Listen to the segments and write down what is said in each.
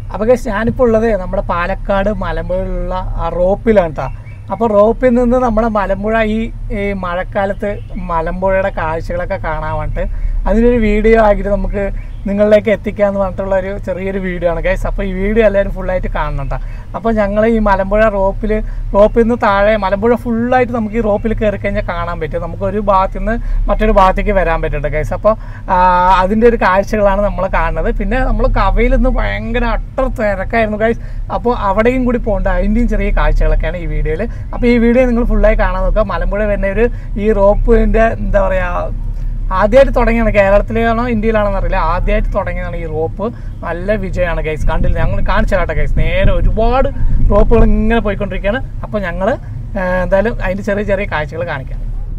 അപ്പോൾ ഗൈസ് ഞാനിപ്പോൾ ഉള്ളത് നമ്മുടെ പാലക്കാട് മലമ്പുഴയിലുള്ള ആ റോപ്പിലാണ് കേട്ടോ അപ്പോൾ റോപ്പിൽ നിന്ന് നമ്മുടെ മലമ്പുഴ ഈ ഈ മഴക്കാലത്ത് മലമ്പുഴയുടെ കാഴ്ചകളൊക്കെ കാണാൻ വേണ്ടിയിട്ട് അതിനൊരു വീഡിയോ ആക്കിയിട്ട് നമുക്ക് നിങ്ങളിലേക്ക് എത്തിക്കാന്ന് പറഞ്ഞിട്ടുള്ള ഒരു ചെറിയൊരു വീഡിയോ ആണ് ഗൈസ് അപ്പോൾ ഈ വീഡിയോ എല്ലാവരും ഫുള്ളായിട്ട് കാണണം കേട്ടോ അപ്പോൾ ഞങ്ങൾ ഈ മലമ്പുഴ റോപ്പിൽ റോപ്പിൽ നിന്ന് താഴെ മലമ്പുഴ ഫുള്ളായിട്ട് നമുക്ക് ഈ റോപ്പിൽ കയറി കഴിഞ്ഞാൽ കാണാൻ പറ്റും നമുക്ക് ഒരു ഭാഗത്തു നിന്ന് മറ്റൊരു ഭാഗത്തേക്ക് വരാൻ പറ്റുന്നുണ്ട് ഗൈസ് അപ്പോൾ അതിൻ്റെ ഒരു കാഴ്ചകളാണ് നമ്മൾ കാണുന്നത് പിന്നെ നമ്മൾ കവയിൽ നിന്ന് ഭയങ്കര അട്ടർ തിരക്കായിരുന്നു ഗൈസ് അപ്പോൾ അവിടെയും കൂടി പോകേണ്ട അതിൻ്റെയും ചെറിയ കാഴ്ചകളൊക്കെയാണ് ഈ വീഡിയോയിൽ അപ്പോൾ ഈ വീഡിയോ നിങ്ങൾ ഫുള്ളായി കാണാൻ നോക്കുക മലമ്പുഴ വരുന്ന ഒരു ഈ റോപ്പിൻ്റെ എന്താ പറയുക ആദ്യമായിട്ട് തുടങ്ങിയാണ് കേരളത്തിലാണോ ഇന്ത്യയിലാണോ അറിയില്ല ആദ്യമായിട്ട് തുടങ്ങിയതാണ് ഈ റോപ്പ് നല്ല വിജയമാണ് ഗൈസ് കണ്ടില്ല ഞങ്ങൾ കാണിച്ചു കേട്ടോ ഗൈസ് നേരെ ഒരുപാട് റോപ്പുകൾ ഇങ്ങനെ പോയിക്കൊണ്ടിരിക്കുകയാണ് അപ്പോൾ ഞങ്ങൾ എന്തായാലും അതിൻ്റെ ചെറിയ ചെറിയ കാഴ്ചകൾ കാണിക്കാം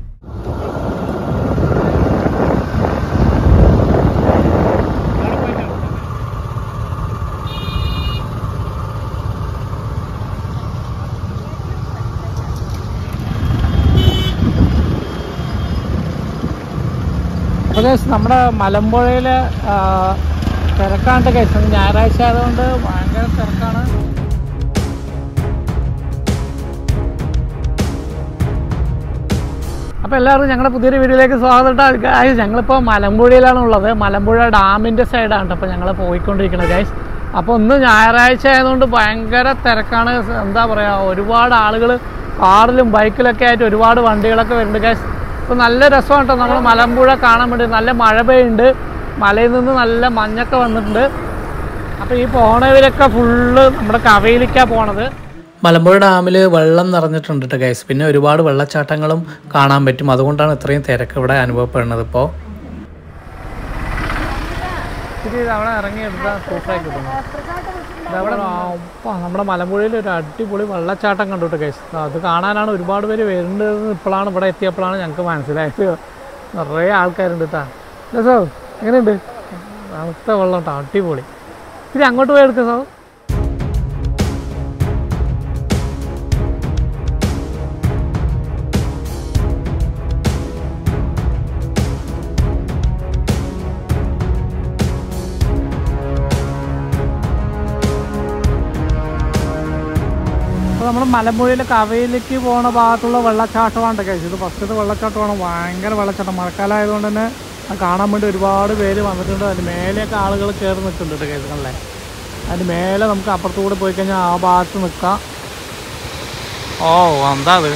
അപ്പോൾ ഗൈസ് നമ്മുടെ മലമ്പുഴയിൽ തിരക്കാണ്ട് ഗൈസ് ഞായറാഴ്ച ആയതുകൊണ്ട് ഭയങ്കര തിരക്കാണ് അപ്പോൾ എല്ലാവർക്കും ഞങ്ങളുടെ പുതിയൊരു വീഡിയോയിലേക്ക് സ്വാഗതം ഗൈസ് ഞങ്ങളിപ്പോൾ മലമ്പുഴയിലാണ് ഉള്ളത് മലമ്പുഴ ഡാമിൻ്റെ സൈഡാണ് അപ്പോൾ ഞങ്ങൾ പോയിക്കൊണ്ടിരിക്കുന്നത് ഗൈസ് അപ്പോൾ ഇന്ന് ഞായറാഴ്ച ആയതുകൊണ്ട് ഭയങ്കര തിരക്കാണ് എന്താ പറയുക ഒരുപാട് ആളുകൾ കാറിലും ബൈക്കിലൊക്കെ ആയിട്ട് ഒരുപാട് വണ്ടികളൊക്കെ വരുന്നുണ്ട് ഗൈസ് ഇപ്പോൾ നല്ല രസമാണ് കേട്ടോ നമ്മൾ മലമ്പുഴ കാണാൻ വേണ്ടി നല്ല മഴ പെയ്യുന്നുണ്ട് മലയിൽ നിന്ന് നല്ല മഞ്ഞൊക്കെ വന്നിട്ടുണ്ട് അപ്പോൾ ഈ പോണവരൊക്കെ ഫുള്ള് നമ്മുടെ കവയിലേക്കാണ് പോണത് മലമ്പുഴ ഡാമിൽ വെള്ളം നിറഞ്ഞിട്ടുണ്ട് കേട്ടോ ഗൈസ് പിന്നെ ഒരുപാട് വെള്ളച്ചാട്ടങ്ങളും കാണാൻ പറ്റും അതുകൊണ്ടാണ് ഇത്രയും തിരക്ക് ഇവിടെ അനുഭവപ്പെടുന്നത് ഇപ്പോൾ ഇത് അവിടെ ഇറങ്ങി എടുത്താൽ സൂപ്പറായി കിട്ടുന്നു ഇതവിടെ അപ്പ നമ്മുടെ മലമ്പുഴയിൽ ഒരു അടിപൊളി വെള്ളച്ചാട്ടം കണ്ടു കേട്ടോ ഗൈസ് അത് കാണാനാണ് ഒരുപാട് പേര് വരുന്നത് ഇപ്പോഴാണ് ഇവിടെ എത്തിയപ്പോഴാണ് ഞങ്ങൾക്ക് മനസ്സിലായത് നിറയെ ആൾക്കാരുണ്ട് കേട്ടോ സാർ എങ്ങനെയുണ്ട് തണുത്ത വെള്ളം കേട്ടോ അടിപൊളി ഇത്തിരി അങ്ങോട്ട് പോയി എടുക്കുക സാർ അപ്പോൾ നമ്മൾ മലമ്പുഴയിലെ കവയിലേക്ക് പോണ ഭാഗത്തുള്ള വെള്ളച്ചാട്ടമാണ് കഴിച്ചത് ഇത് ഫസ്റ്റത്തെ വെള്ളച്ചാട്ടമാണ് ഭയങ്കര വെള്ളച്ചാട്ടം മഴക്കാലം ആയതുകൊണ്ട് തന്നെ അത് കാണാൻ വേണ്ടി ഒരുപാട് പേര് വന്നിട്ടുണ്ട് അതിന് മേലെയൊക്കെ ആളുകൾ കയറി നിൽക്കുന്നുണ്ട് കേസുകളിലെ അതിന് മേലെ നമുക്ക് അപ്പുറത്തുകൂടെ പോയി കഴിഞ്ഞാൽ ആ ഭാഗത്ത് നിൽക്കാം ഓ എന്താ അത്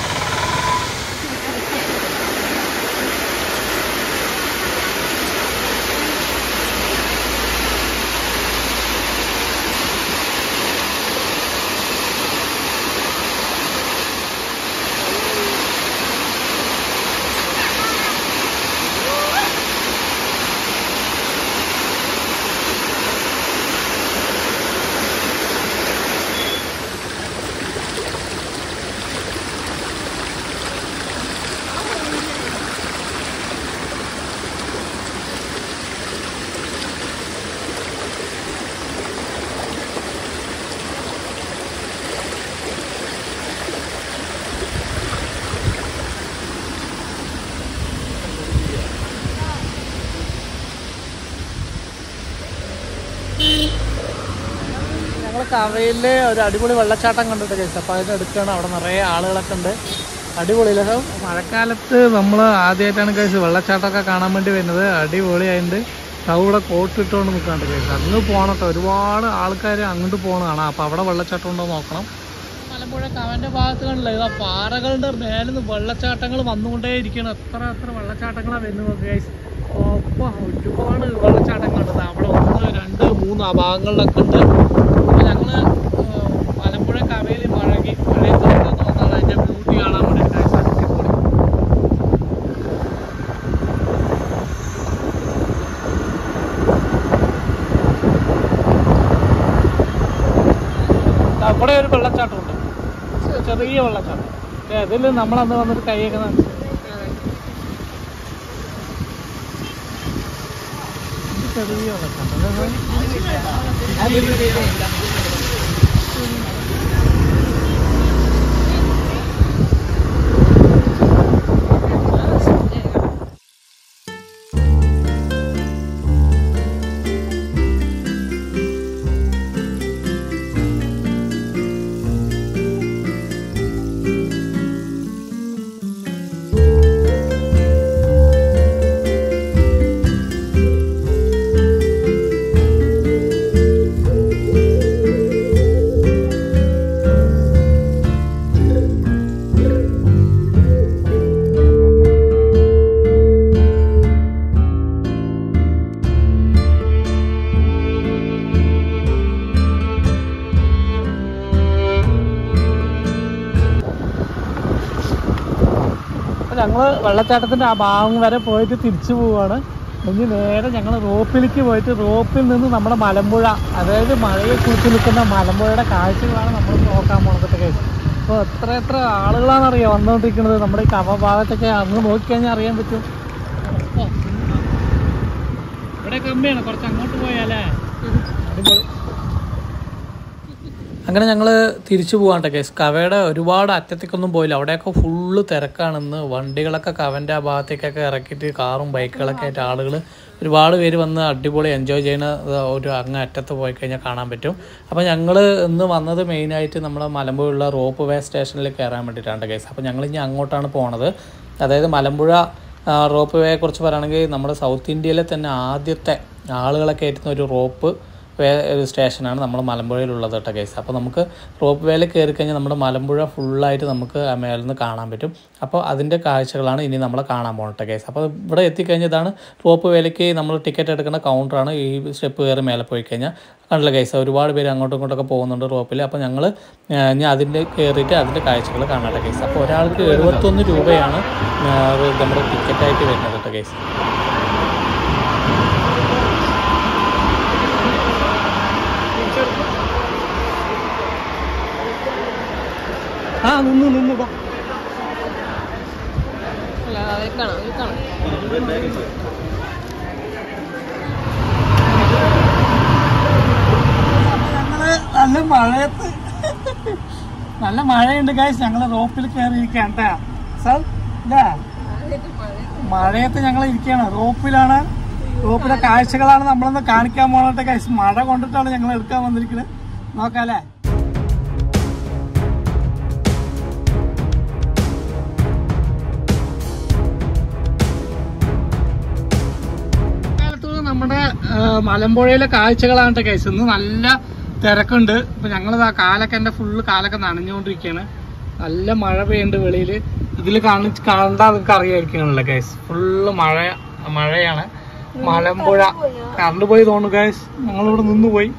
ഞങ്ങൾ കവയിൽ ഒരു അടിപൊളി വെള്ളച്ചാട്ടം കണ്ടിട്ട് ചേച്ചി അപ്പോൾ അതിൻ്റെ അടുക്കാണ് അവിടെ നിറയെ ആളുകളൊക്കെ ഉണ്ട് അടിപൊളിയില്ല സാർ മഴക്കാലത്ത് നമ്മൾ ആദ്യമായിട്ടാണ് കഴിച്ച് വെള്ളച്ചാട്ടമൊക്കെ കാണാൻ വേണ്ടി വരുന്നത് അടിപൊളിയായിട്ടുണ്ട് അവിടെ കോട്ട് ഇട്ടുകൊണ്ട് നിൽക്കാണ്ട് കഴിച്ച് അങ്ങ് പോകണം കേട്ടോ ഒരുപാട് ആൾക്കാർ അങ്ങോട്ട് പോകണം കാണാം അപ്പോൾ അവിടെ വെള്ളച്ചാട്ടം ഉണ്ടോ നോക്കണം മലമ്പുഴ കവൻ്റെ ഭാഗത്ത് കണ്ടില്ല ഇതാ പാറകളുടെ മേലെ നിന്ന് വെള്ളച്ചാട്ടങ്ങൾ വന്നുകൊണ്ടേ ഇരിക്കണം എത്ര എത്ര വെള്ളച്ചാട്ടങ്ങളാണ് വരുന്നത് ഗൈസ് ഒപ്പം ഒരുപാട് വെള്ളച്ചാട്ടങ്ങളുണ്ട് ദാ അവിടെ ഒന്ന് രണ്ട് മൂന്ന് ആ ഭാഗങ്ങളിലൊക്കെ ഉണ്ട് അപ്പോൾ ഞങ്ങൾ മലമ്പുഴ കവയിൽ പഴകി പഴയ നോക്കുന്നതാണ് അതിൻ്റെ ബ്യൂട്ടി കാണാൻ വേണ്ടി guys. അടിപൊളി. ദാ അവിടെ ഒരു വെള്ളച്ചാട്ടമുണ്ട് ചെ- ചെറിയ വെള്ളച്ചാട്ടം ഇതിൽ നമ്മളന്ന് വന്നിട്ട് കൈയൊക്കെ നനച്ച് ഇത് ചെറിയ വെള്ളച്ചാട്ടം നമ്മൾ വെള്ളച്ചാട്ടത്തിന്റെ ആ ഭാഗം വരെ പോയിട്ട് തിരിച്ചു പോവാണ് ഇനി നേരെ ഞങ്ങൾ റോപ്പിലേക്ക് പോയിട്ട് റോപ്പിൽ നിന്ന് നമ്മുടെ മലമ്പുഴ അതായത് മഴയെ കുറിച്ച് നിൽക്കുന്ന മലമ്പുഴയുടെ കാഴ്ചകളാണ് നമ്മൾ നോക്കാൻ പോണത് കേസ് അപ്പോൾ എത്ര എത്ര ആളുകളാണെന്നറിയാം വന്നുകൊണ്ടിരിക്കുന്നത് നമ്മുടെ ഈ കവ ഭാഗത്തൊക്കെ അന്ന് നോക്കിക്കഴിഞ്ഞാൽ അറിയാൻ പറ്റും ഓ. ഇവിടെ കമ്മിയാണ് കുറച്ച് അങ്ങോട്ട് പോയാലേ അടിപൊളി അങ്ങനെ ഞങ്ങൾ തിരിച്ചു പോകാണ്ട കേസ് കവയുടെ ഒരുപാട് അറ്റത്തേക്കൊന്നും പോയില്ല അവിടെയൊക്കെ ഫുള്ള് തിരക്കാണെന്ന് വണ്ടികളൊക്കെ കവൻ്റെ ആ ഭാഗത്തേക്കൊക്കെ ഇറക്കിയിട്ട് കാറും ബൈക്കുകളൊക്കെ ആയിട്ട് ആളുകൾ ഒരുപാട് പേര് വന്ന് അടിപൊളി എൻജോയ് ചെയ്യുന്ന ഒരു അങ്ങ് അറ്റത്ത് പോയി കഴിഞ്ഞാൽ കാണാൻ പറ്റും അപ്പോൾ ഞങ്ങൾ ഇന്ന് വന്നത് മെയിനായിട്ട് നമ്മുടെ മലമ്പുഴയുള്ള റോപ്പ് വേ സ്റ്റേഷനിൽ കയറാൻ വേണ്ടിയിട്ടാണ് കേസ് അപ്പോൾ ഞങ്ങൾ ഇനി അങ്ങോട്ടാണ് പോണത് അതായത് മലമ്പുഴ റോപ്പ് വേയെ കുറിച്ച് പറയുകയാണെങ്കിൽ നമ്മുടെ സൗത്ത് ഇന്ത്യയിലെ തന്നെ ആദ്യത്തെ ആളുകളെ കയറ്റുന്ന ഒരു റോപ്പ് വേ ഒരു സ്റ്റേഷനാണ് നമ്മൾ മലമ്പുഴയിലുള്ളത് കേട്ടോ കേസ് അപ്പോൾ നമുക്ക് റോപ്പ് വേയിൽ കയറി കഴിഞ്ഞാൽ നമ്മുടെ മലമ്പുഴ ഫുള്ളായിട്ട് നമുക്ക് ആ മേലിൽ നിന്ന് കാണാൻ പറ്റും അപ്പോൾ അതിൻ്റെ കാഴ്ചകളാണ് ഇനി നമ്മൾ കാണാൻ പോകുന്നത് കേസ് അപ്പോൾ ഇവിടെ എത്തിക്കഴിഞ്ഞാൽ ഇതാണ് റോപ്പ് വേയിലേക്ക് നമ്മൾ ടിക്കറ്റ് എടുക്കുന്ന കൗണ്ടറാണ് ഈ സ്റ്റെപ്പ് കയറി മേലെ പോയി കഴിഞ്ഞാൽ കണ്ടില്ല കേസ് ഒരുപാട് പേര് അങ്ങോട്ടും ഇങ്ങോട്ടൊക്കെ പോകുന്നുണ്ട് റോപ്പിൽ അപ്പോൾ ഞങ്ങൾ ഇനി അതിൻ്റെ കയറിയിട്ട് അതിൻ്റെ കാഴ്ചകൾ കാണാട്ടെ കേസ് അപ്പോൾ ഒരാൾക്ക് എഴുപത്തൊന്ന് രൂപയാണ് ആ, നമ്മുടെ ടിക്കറ്റായിട്ട് വരുന്നത് കേട്ടോ കേസ് ആ നിന്ന് നിന്ന് പോ. അല്ല അതിൽ കാണാം അതിൽ കാണാം ഞങ്ങള് നല്ല മഴയത്ത് നല്ല മഴയുണ്ട് കാശ് ഞങ്ങള് റോപ്പിൽ കയറിയിരിക്കുകയാണ് കേട്ടാ സാർ ഇല്ലേ മഴയത്ത് ഞങ്ങൾ ഇരിക്കുകയാണ് റോപ്പിലാണ് റോപ്പിലെ കാഴ്ചകളാണ് നമ്മളൊന്ന് കാണിക്കാൻ പോണട്ടെ കാശ് മഴ കൊണ്ടിട്ടാണ് ഞങ്ങൾ എടുക്കാൻ വന്നിരിക്കുന്നത് നോക്കാല്ലേ കാലത്തോളം നമ്മുടെ ആ, മലമ്പുഴയിലെ കാഴ്ചകളാണ് കേട്ടോ കേസ് ഇന്ന് നല്ല തിരക്കുണ്ട് ഇപ്പൊ ഞങ്ങളിതാ കാലൊക്കെ എന്റെ ഫുള്ള് കാലൊക്കെ നനഞ്ഞുകൊണ്ടിരിക്കുകയാണ് നല്ല മഴ പെയ്യുന്നുണ്ട് വെളിയിൽ ഇതിൽ കാണിച്ച് കണ്ടാ നിങ്ങൾക്ക് അറിയായിരിക്കണല്ലോ കേസ് ഫുള്ള് മഴ മഴയാണ് മലമ്പുഴ കറണ്ട് പോയി തോന്നുന്നു കേസ് ഞങ്ങളിവിടെ നിന്ന് പോയി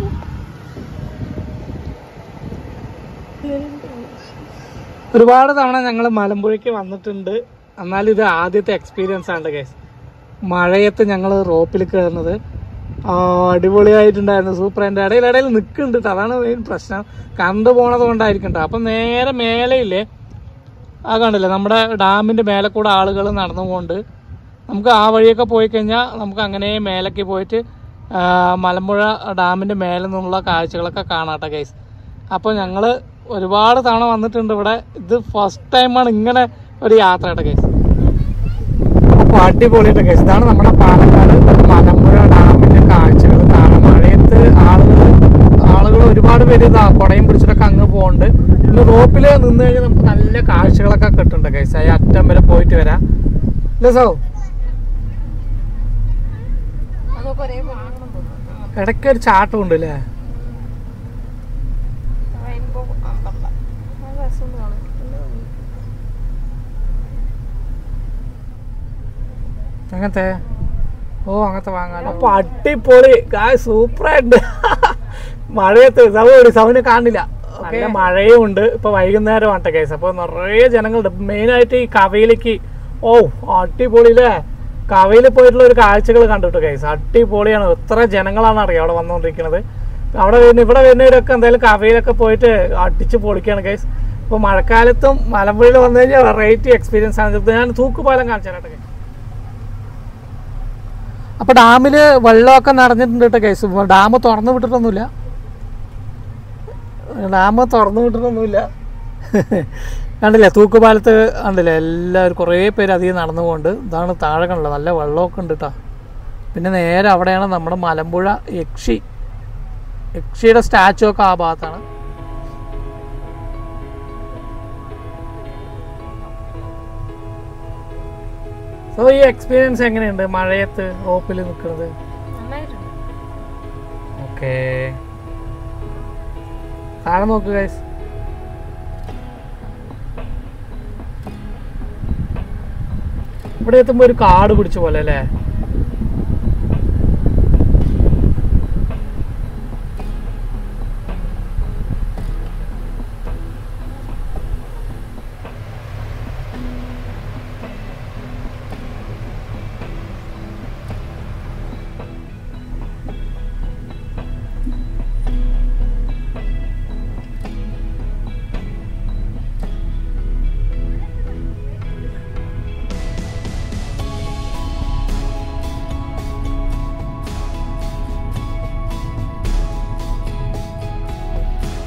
ഒരുപാട് തവണ ഞങ്ങൾ മലമ്പുഴയ്ക്ക് വന്നിട്ടുണ്ട് എന്നാലും ഇത് ആദ്യത്തെ എക്സ്പീരിയൻസ് ആണ് കേസ് മഴയത്ത് ഞങ്ങൾ റോപ്പിൽ കയറുന്നത് ആ, അടിപൊളിയായിട്ടുണ്ടായിരുന്നു സൂപ്പർ എൻ്റെ ഇടയിൽ ഇടയിൽ നിൽക്കുന്നുണ്ട് ട്ടോ. അതാണ് മെയിൻ പ്രശ്നം കണ്ടു പോണത് കൊണ്ടായിരിക്കും ട്ടോ. അപ്പം നേരെ മേലെയില്ലേ ആ കണ്ടില്ലേ നമ്മുടെ ഡാമിൻ്റെ മേലെ കൂടെ ആളുകൾ നടന്നുകൊണ്ട് നമുക്ക് ആ വഴിയൊക്കെ പോയി കഴിഞ്ഞാൽ നമുക്ക് അങ്ങനെ മേലേക്ക് പോയിട്ട് ആ, മലമ്പുഴ ഡാമിൻ്റെ മേലെ നിന്നുള്ള കാഴ്ചകളൊക്കെ കാണാട്ടെ ഗൈസ് അപ്പോൾ ഞങ്ങൾ ഒരുപാട് തവണ വന്നിട്ടുണ്ട് ഇവിടെ ഇത് ഫസ്റ്റ് ടൈമാണ് ഇങ്ങനെ ഒരു യാത്ര കേട്ടോ ഗൈസ് അപ്പോൾ അടിപൊളിയായിട്ട് ഗൈസ് ഇതാണ് നമ്മുടെ പാലക്കാട് മലമ്പുഴ ഡാമിൻ്റെ കാഴ്ചകൾ കാരണം മഴയത്ത് ആളുകൾ ആളുകൾ ഒരുപാട് പേര് ഇതാ കുടയും പിടിച്ചിട്ടൊക്കെ അങ്ങ് പോകുന്നുണ്ട് ഇന്ന് റോപ്പിൽ നിന്ന് കഴിഞ്ഞാൽ നമുക്ക് നല്ല കാഴ്ചകളൊക്കെ കിട്ടുന്നുണ്ട് ഗൈസ് ആ അറ്റം വരെ പോയിട്ട് വരാം ഇല്ല സോ അതൊക്കെ ഒരേ വാങ്ങണം തോന്നുന്നു ഇടയ്ക്ക് ഒരു ചാട്ടം ഉണ്ട് അല്ലേ റെയിൻബോ അമ്പല്ല നല്ല രസമുണ്ട് കാണാൻ നല്ല ഭംഗി. അങ്ങനത്തെ ഓ അങ്ങനത്തെ വാങ്ങാലോ അപ്പൊ അടിപൊളി സൂപ്പറായിട്ടുണ്ട് മഴയത്ത് സൗണ്ട് സൗണ്ട് കാണില്ല നല്ല മഴയും ഉണ്ട് ഇപ്പൊ വൈകുന്നേരം ആട്ടെ കേസ് അപ്പൊ നിറയെ ജനങ്ങളുണ്ട് മെയിൻ ആയിട്ട് ഈ കവയിലേക്ക് ഓ അടിപൊളി അല്ലേ കവയിൽ പോയിട്ടുള്ള ഒരു കാഴ്ചകൾ കണ്ടിട്ട് കേസ് അടിപൊളിയാണ് എത്ര ജനങ്ങളാണ് അറിയാം അവിടെ വന്നുകൊണ്ടിരിക്കുന്നത് അവിടെ വരുന്ന ഇവിടെ വരുന്നവരൊക്കെ എന്തായാലും കവയിലൊക്കെ പോയിട്ട് അടിച്ച് പൊളിക്കാണ് കേസ് ഇപ്പൊ മഴക്കാലത്തും മലമ്പുഴയിൽ വന്നു കഴിഞ്ഞാൽ വെറൈറ്റി എക്സ്പീരിയൻസ് ആണ് ഇത് ഞാൻ തൂക്കുപാലം കാണിച്ചു തരാട്ടെ guys. അപ്പൊ ഡാമില് വെള്ളമൊക്കെ നിറഞ്ഞിട്ടുണ്ട് കേട്ടോ കേസ് ഡാം തുറന്നു വിട്ടിട്ടൊന്നുമില്ല ഡാം തുറന്നു വിട്ടിട്ടൊന്നുമില്ല കണ്ടില്ലേ തൂക്കുപാലത്ത് കണ്ടില്ലേ എല്ലാവരും കുറേ പേര് അധികം നടന്നു പോകുന്നുണ്ട് ഇതാണ് താഴെ കണ്ടില്ല നല്ല വെള്ളമൊക്കെ ഉണ്ട് കേട്ടോ പിന്നെ നേരെ അവിടെയാണ് നമ്മുടെ മലമ്പുഴ യക്ഷി യക്ഷിയുടെ സ്റ്റാച്ചു ഒക്കെ ആ ഭാഗത്താണ് സോ ഈ എക്സ്പീരിയൻസ് എങ്ങനെയുണ്ട് മഴയത്ത് റോപ്പിൽ നിൽക്കുന്നത് നന്നായിട്ടുണ്ട് ഓക്കേ താഴെ നോക്ക് ഗൈസ് ഇവിടെ എത്തുമ്പോ ഒരു കാട് പിടിച്ച പോലെ അല്ലേ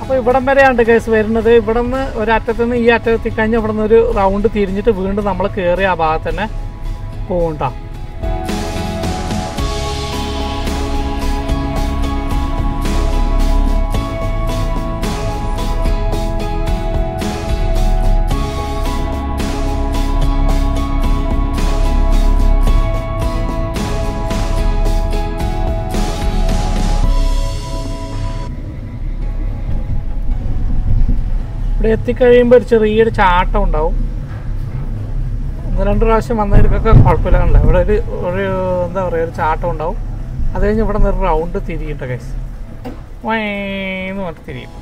അപ്പോൾ ഇവിടം വരെയാണ് കേസ് വരുന്നത് ഇവിടെ നിന്ന് ഒരറ്റത്തു നിന്ന് ഈ അറ്റത്ത് എത്തിക്കഴിഞ്ഞാൽ ഇവിടെ നിന്ന് ഒരു റൗണ്ട് തിരിഞ്ഞിട്ട് വീണ്ടും നമ്മൾ കയറി ആ ഭാഗത്ത് തന്നെ പോകുന്നുണ്ടോ ഇവിടെ എത്തിക്കഴിയുമ്പോൾ ഒരു ചെറിയൊരു ചാട്ടം ഉണ്ടാവും ഒന്ന് രണ്ട് പ്രാവശ്യം വന്നവർക്കൊക്കെ കുഴപ്പമില്ല കണ്ടില്ല ഇവിടെ ഒരു ഒരു എന്താ പറയുക ഒരു ചാട്ടം ഉണ്ടാവും അത് കഴിഞ്ഞ് ഇവിടെ നിന്ന് റൗണ്ട് തിരിയിട്ട കേസ് വൈന്ന് പറഞ്ഞിട്ട് തിരിയും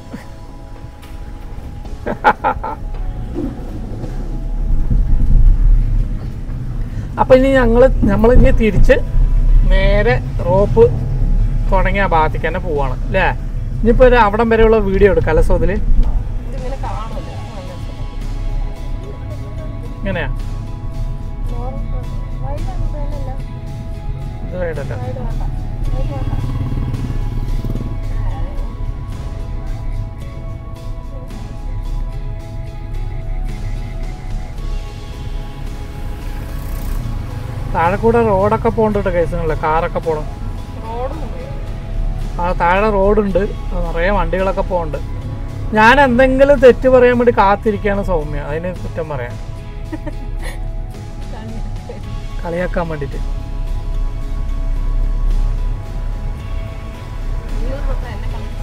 അപ്പം ഇനി ഞങ്ങൾ നമ്മൾ ഇനി തിരിച്ച് നേരെ റോപ്പ് തുടങ്ങിയ ആ ഭാഗത്തേക്ക് തന്നെ പോവാണ് അല്ലേ ഇനിയിപ്പോൾ ഒരു അവിടം വരെയുള്ള വീഡിയോ എടുക്കാം അല്ലേ സോതിൽ ഇതിങ്ങനെ കാണൂല ഇങ്ങനെയാ വൈകിട്ടാണ് വേണ്ടല്ല ഇത് വേണ്ടല്ലോ വൈകിട്ട് വേണ്ട വൈകിട്ട് വേണ്ട താഴെ കൂടെ റോഡൊക്കെ പോകണ്ടിട്ട് കേസുകളിലെ കാറൊക്കെ പോകണം റോഡൊന്നും പോയി ആ താഴെ റോഡുണ്ട് അത് നിറയെ വണ്ടികളൊക്കെ പോകുന്നുണ്ട് ഞാൻ എന്തെങ്കിലും തെറ്റ് പറയാൻ വേണ്ടി കാത്തിരിക്കുകയാണ് സൗമ്യ അതിന് കുറ്റം പറയാം കളിയാക്കാൻ വേണ്ടിയിട്ട് ഇരുപത് മൊത്തം എന്നെ കളിക്കും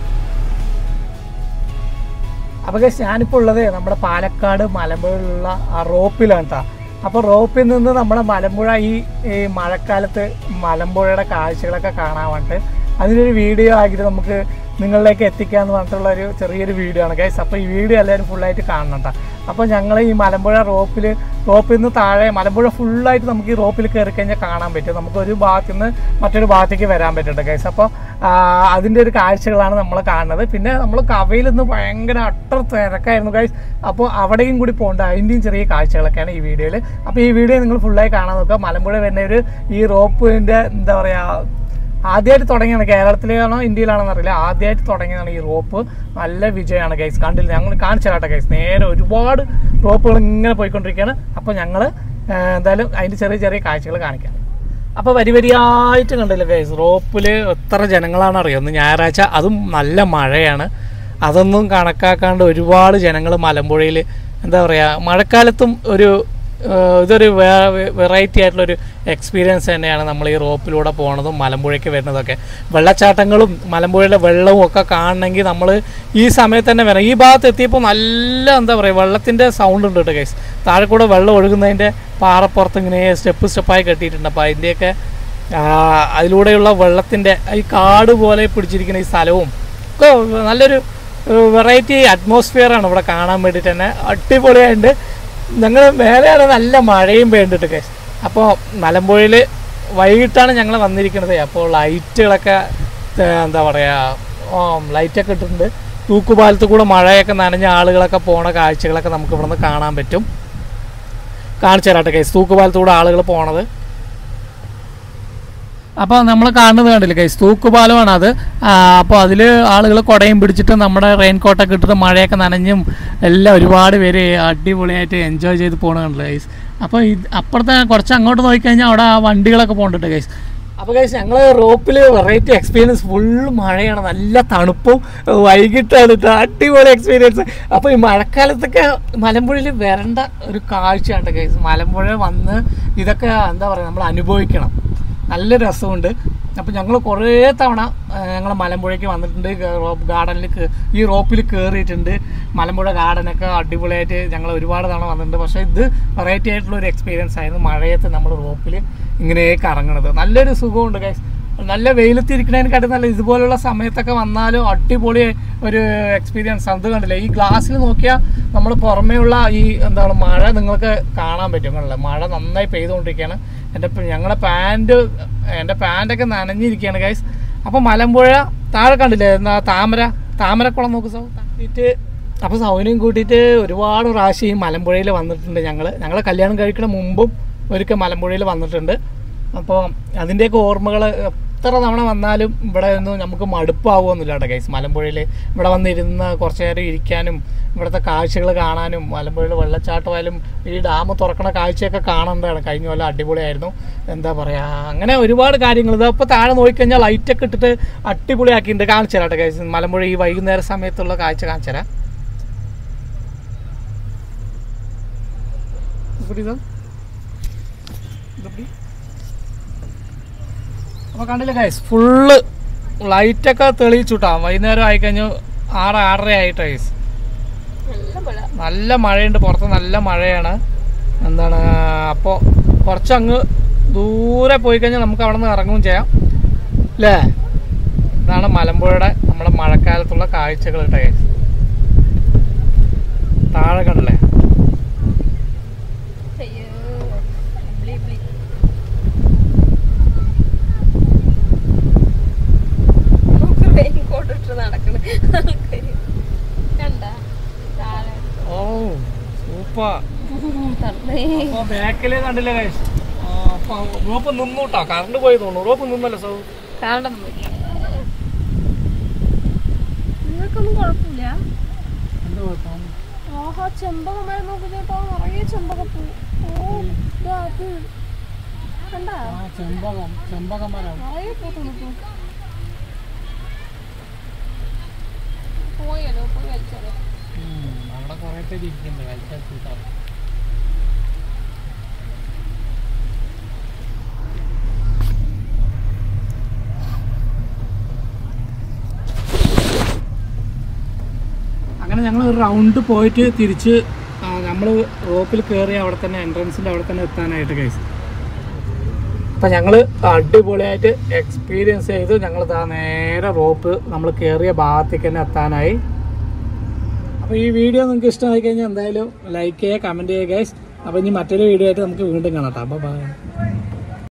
അപ്പോൾ ഗൈസ് ഞാനിപ്പോൾ ഉള്ളത് നമ്മുടെ പാലക്കാട് മലമ്പുഴയിലുള്ള ആ റോപ്പിലാണ് കേട്ടോ അപ്പോൾ റോപ്പിൽ നിന്ന് നമ്മുടെ മലമ്പുഴ ഈ ഈ മഴക്കാലത്ത് മലമ്പുഴയുടെ കാഴ്ചകളൊക്കെ കാണാൻ വേണ്ടിയിട്ട് അതിനൊരു വീഡിയോ ആക്കിയിട്ട് നമുക്ക് നിങ്ങളിലേക്ക് എത്തിക്കാന്ന് പറഞ്ഞിട്ടുള്ള ഒരു ചെറിയൊരു വീഡിയോ ആണ് ഗൈസ് അപ്പോൾ ഈ വീഡിയോ എല്ലാവരും ഫുള്ളായിട്ട് കാണണം കേട്ടോ അപ്പോൾ ഞങ്ങൾ ഈ മലമ്പുഴ റോപ്പിൽ റോപ്പിൽ നിന്ന് താഴെ മലമ്പുഴ ഫുള്ളായിട്ട് നമുക്ക് ഈ റോപ്പിൽ കയറി കഴിഞ്ഞാൽ കാണാൻ പറ്റും നമുക്ക് ഒരു ഭാഗത്ത് നിന്ന് മറ്റൊരു ഭാഗത്തേക്ക് വരാൻ പറ്റുന്നുണ്ട് ഗൈസ് അപ്പോൾ അതിൻ്റെ ഒരു കാഴ്ചകളാണ് നമ്മൾ കാണുന്നത് പിന്നെ നമ്മൾ കവയിൽ നിന്ന് ഭയങ്കര അട്ടർ തിരക്കായിരുന്നു ഗൈസ് അപ്പോൾ അവിടെയും കൂടി പോകേണ്ട അതിൻ്റെയും ചെറിയ കാഴ്ചകളൊക്കെയാണ് ഈ വീഡിയോയിൽ അപ്പോൾ ഈ വീഡിയോ നിങ്ങൾ ഫുള്ളായി കാണാൻ നോക്കുക മലമ്പുഴ വരുന്ന ഒരു ഈ റോപ്പിൻ്റെ എന്താ പറയുക ആദ്യമായിട്ട് തുടങ്ങിയാണ് കേരളത്തിലാണോ ഇന്ത്യയിലാണോ അറിയില്ല ആദ്യമായിട്ട് തുടങ്ങിയതാണ് ഈ റോപ്പ് നല്ല വിജയമാണ് ഗൈസ് കണ്ടില്ല ഞങ്ങൾ കാണിച്ചു തരാട്ടെ ഗൈസ് നേരെ ഒരുപാട് റോപ്പുകൾ ഇങ്ങനെ പോയിക്കൊണ്ടിരിക്കുകയാണ് അപ്പോൾ ഞങ്ങൾ എന്തായാലും അതിൻ്റെ ചെറിയ ചെറിയ കാഴ്ചകൾ കാണിക്കാം അപ്പോൾ വരി വരിയായിട്ട് കണ്ടില്ല ഗൈസ് റോപ്പിൽ എത്ര ജനങ്ങളാണ് അറിയാം ഒന്ന് ഞായറാഴ്ച അതും നല്ല മഴയാണ് അതൊന്നും കണക്കാക്കാണ്ട് ഒരുപാട് ജനങ്ങൾ മലമ്പുഴയിൽ എന്താ പറയുക മഴക്കാലത്തും ഒരു ഏഹ് ഇതൊരു വെറൈറ്റി ആയിട്ടുള്ളൊരു എക്സ്പീരിയൻസ് തന്നെയാണ് നമ്മൾ ഈ റോപ്പിലൂടെ പോണതും മലമ്പുഴയ്ക്ക് വരുന്നതൊക്കെ വെള്ളച്ചാട്ടങ്ങളും മലമ്പുഴയിലെ വെള്ളവും ഒക്കെ കാണണമെങ്കിൽ നമ്മൾ ഈ സമയത്ത് തന്നെ വരാം ഈ ഭാഗത്ത് എത്തിയപ്പോൾ നല്ല എന്താ പറയുക വെള്ളത്തിൻ്റെ സൗണ്ട് ഉണ്ട് കേട്ടോ ഗൈസ് താഴെ കൂടെ വെള്ളം ഒഴുകുന്നതിൻ്റെ പാറപ്പുറത്ത് ഇങ്ങനെ സ്റ്റെപ്പ് സ്റ്റെപ്പായി കെട്ടിയിട്ടുണ്ട് അപ്പോൾ അതിൻ്റെയൊക്കെ ആ, അതിലൂടെയുള്ള വെള്ളത്തിൻ്റെ ഈ കാട് പോലെ പിടിച്ചിരിക്കുന്ന ഈ സ്ഥലവും ഒക്കെ നല്ലൊരു വെറൈറ്റി അറ്റ്മോസ്ഫിയറാണ് ഇവിടെ കാണാൻ വേണ്ടിയിട്ട് തന്നെ അടിപൊളിയായിട്ടുണ്ട് ഞങ്ങൾ മേലെയാണ് നല്ല മഴയും പെയ്യുന്നുണ്ട് കേസ് അപ്പോൾ മലമ്പുഴയിൽ വൈകിട്ടാണ് ഞങ്ങൾ വന്നിരിക്കുന്നത് അപ്പോൾ ലൈറ്റുകളൊക്കെ ഏർ, എന്താ പറയുക ലൈറ്റൊക്കെ ഇട്ടിട്ടുണ്ട് തൂക്കുപാലത്ത് കൂടെ മഴയൊക്കെ നനഞ്ഞ ആളുകളൊക്കെ പോണ കാഴ്ചകളൊക്കെ നമുക്ക് ഇവിടുന്ന് കാണാൻ പറ്റും കാണിച്ചു തരാട്ടെ കേസ് തൂക്കുപാലത്തൂടെ ആളുകൾ പോണത് അപ്പോൾ നമ്മൾ കാണുന്നത് കണ്ടില്ല കൈസ് തൂക്കുപാലമാണ് അത് അപ്പോൾ അതിൽ ആളുകൾ കുടയും പിടിച്ചിട്ട് നമ്മുടെ റെയിൻ കോട്ടൊക്കെ ഇട്ടിട്ട് മഴയൊക്കെ നനഞ്ഞും എല്ലാം ഒരുപാട് പേര് അടിപൊളിയായിട്ട് എൻജോയ് ചെയ്ത് പോകണ കണ്ടില്ല കൈസ് അപ്പോൾ ഇത് അപ്പുറത്തെ കുറച്ച് അങ്ങോട്ട് നോക്കിക്കഴിഞ്ഞാൽ അവിടെ ആ വണ്ടികളൊക്കെ പോകുന്നുണ്ട് കൈസ് അപ്പോൾ കൈസ് ഞങ്ങൾ റോപ്പിൽ വെറൈറ്റി എക്സ്പീരിയൻസ് ഫുള്ള് മഴയാണ് നല്ല തണുപ്പും വൈകിട്ടാണ് ട്ടോ. അടിപൊളി എക്സ്പീരിയൻസ് അപ്പോൾ ഈ മഴക്കാലത്തൊക്കെ മലമ്പുഴയിൽ വരേണ്ട ഒരു കാഴ്ചയാണ് കൈസ് മലമ്പുഴ വന്ന് ഇതൊക്കെ എന്താ പറയുക നമ്മൾ അനുഭവിക്കണം നല്ല രസമുണ്ട് അപ്പോൾ ഞങ്ങൾ കുറേ തവണ ഞങ്ങൾ മലമ്പുഴയ്ക്ക് വന്നിട്ടുണ്ട് ഗാർഡനിൽ ഈ റോപ്പിൽ കയറിയിട്ടുണ്ട് മലമ്പുഴ ഗാർഡനൊക്കെ അടിപൊളിയായിട്ട് ഞങ്ങൾ ഒരുപാട് തവണ വന്നിട്ടുണ്ട് പക്ഷേ ഇത് വെറൈറ്റി ആയിട്ടുള്ള ഒരു എക്സ്പീരിയൻസ് ആയിരുന്നു മഴയത്ത് നമ്മൾ റോപ്പിൽ ഇങ്ങനെ കറങ്ങണത് നല്ലൊരു സുഖമുണ്ട് ഗൈസ് നല്ല വെയിലത്തിരിക്കണതിനെക്കാട്ടും നല്ല ഇതുപോലുള്ള സമയത്തൊക്കെ വന്നാലും അടിപൊളി ഒരു എക്സ്പീരിയൻസ് അത് കണ്ടില്ല ഈ ഗ്ലാസ്സിൽ നോക്കിയാൽ നമ്മൾ പുറമേയുള്ള ഈ എന്താണ് മഴ നിങ്ങൾക്ക് കാണാൻ പറ്റും കണ്ടില്ല മഴ നന്നായി പെയ്തുകൊണ്ടിരിക്കുകയാണ് എൻ്റെ പ- ഞങ്ങളുടെ പാൻറ് എൻ്റെ പാൻറ്റൊക്കെ നനഞ്ഞിരിക്കുകയാണ് ഗൈസ് അപ്പോൾ മലമ്പുഴ താഴെ കണ്ടില്ലേ എന്നാ താമര താമരക്കുളം നോക്ക് സൗ തട്ടിയിട്ട് അപ്പോൾ സൗകര്യം കൂട്ടിയിട്ട് ഒരുപാട് പ്രാവശ്യം ഈ മലമ്പുഴയിൽ വന്നിട്ടുണ്ട് ഞങ്ങൾ ഞങ്ങൾ കല്യാണം കഴിക്കുന്ന മുമ്പും ഒരിക്കൽ മലമ്പുഴയിൽ വന്നിട്ടുണ്ട് അപ്പോൾ അതിൻ്റെയൊക്കെ ഓർമ്മകൾ എത്ര തവണ വന്നാലും ഇവിടെ ഒന്നും നമുക്ക് മടുപ്പാവുമൊന്നുമില്ല കേട്ടോ ഗൈസ് മലമ്പുഴയിൽ ഇവിടെ വന്നിരുന്ന് കുറച്ച് നേരം ഇരിക്കാനും ഇവിടുത്തെ കാഴ്ചകൾ കാണാനും മലമ്പുഴയിൽ വെള്ളച്ചാട്ടമായാലും ഈ ഡാം തുറക്കണ കാഴ്ചയൊക്കെ കാണേണ്ടതാണ് കഴിഞ്ഞ കൊല്ലം അടിപൊളിയായിരുന്നു എന്താ പറയുക അങ്ങനെ ഒരുപാട് കാര്യങ്ങൾ ഇത് ഇപ്പോൾ താഴെ നോക്കിക്കഴിഞ്ഞാൽ ലൈറ്റൊക്കെ ഇട്ടിട്ട് അടിപൊളിയാക്കിയിട്ടുണ്ട് കാണിച്ചു തരാം കേട്ടോ ഗൈസ് മലമ്പുഴ ഈ വൈകുന്നേര സമയത്തുള്ള കാഴ്ച കാണിച്ചു തരാം இப்படி தான் ഇത് எப்படி അപ്പോൾ കണ്ടില്ല ഗൈസ് ഫുള്ള് ലൈറ്റൊക്കെ തെളിയിച്ചുട്ടാ വൈകുന്നേരം ആയിക്കഴിഞ്ഞു ആറ് ആറര ആയിട്ട് ഗൈസ് നല്ല മഴ നല്ല മഴയുണ്ട് പുറത്ത് നല്ല മഴയാണ് എന്താണ് അപ്പോൾ കുറച്ചങ്ങ് ദൂരെ പോയി കഴിഞ്ഞാൽ നമുക്ക് അവിടെ നിന്ന് ഇറങ്ങുകയും ചെയ്യാം അല്ലേ ഇതാണ് മലമ്പുഴയുടെ നമ്മുടെ മഴക്കാലത്തുള്ള കാഴ്ചകൾ കേട്ടോ ഗൈസ് താഴെ കണ്ടില്ലേ അയ്യോ ഇബ്ലി ഇബ്ലി നമുക്ക് റെയിൻ കോട്ട് ഇട്ട് നടക്കണ ആൾക്കാര് കണ്ട താഴെ ഓ സൂപ്പർ തള്ളേ അപ്പൊ ബാക്കില് കണ്ടില്ല ഗൈസ് അപ്പൊ റോപ്പ് നിന്നു കേട്ടോ കറണ്ട് പോയി തോന്നുന്നു റോപ്പ് നിന്നല്ലോ സൗ കാണണം നിങ്ങൾക്കൊന്നും കുഴപ്പമില്ല എന്ത് കുഴപ്പം ആഹാ ചെമ്പകമരം നോക്കി ചേട്ടാ നിറയെ ചെമ്പകപ്പൂ ഓ ഇതാ അത് കണ്ടാ ആ ചെമ്പകം ചെമ്പകമരം നിറയെ പൂത്തുണുപ്പൂ പോയാലോ പോയി വലിച്ചാലോ അവിടെ കുറെ പേര് ഇരിക്കുന്നുണ്ട് വലിച്ചാൽ കൂട്ടാറ് അങ്ങനെ ഞങ്ങൾ ഒരു റൗണ്ട് പോയിട്ട് തിരിച്ച് നമ്മൾ റോപ്പിൽ കയറി അവിടെ തന്നെ എൻട്രൻസിൻ്റെ അവിടെ തന്നെ എത്താനായിട്ട് കഴിച്ചു അപ്പം ഞങ്ങൾ അടിപൊളിയായിട്ട് എക്സ്പീരിയൻസ് ചെയ്ത് ഞങ്ങൾ ഇതാ നേരെ റോപ്പ് നമ്മൾ കയറിയ ഭാഗത്തേക്ക് തന്നെ എത്താനായി അപ്പോൾ ഈ വീഡിയോ നിങ്ങൾക്ക് ഇഷ്ടമായി കഴിഞ്ഞാൽ എന്തായാലും ലൈക്ക് ചെയ്യുക കമൻറ്റ് ചെയ്യുക ഗൈസ് അപ്പോൾ ഇനി മറ്റൊരു വീഡിയോ ആയിട്ട് നമുക്ക് വീണ്ടും കാണാം കേട്ടോ അപ്പോൾ ബൈ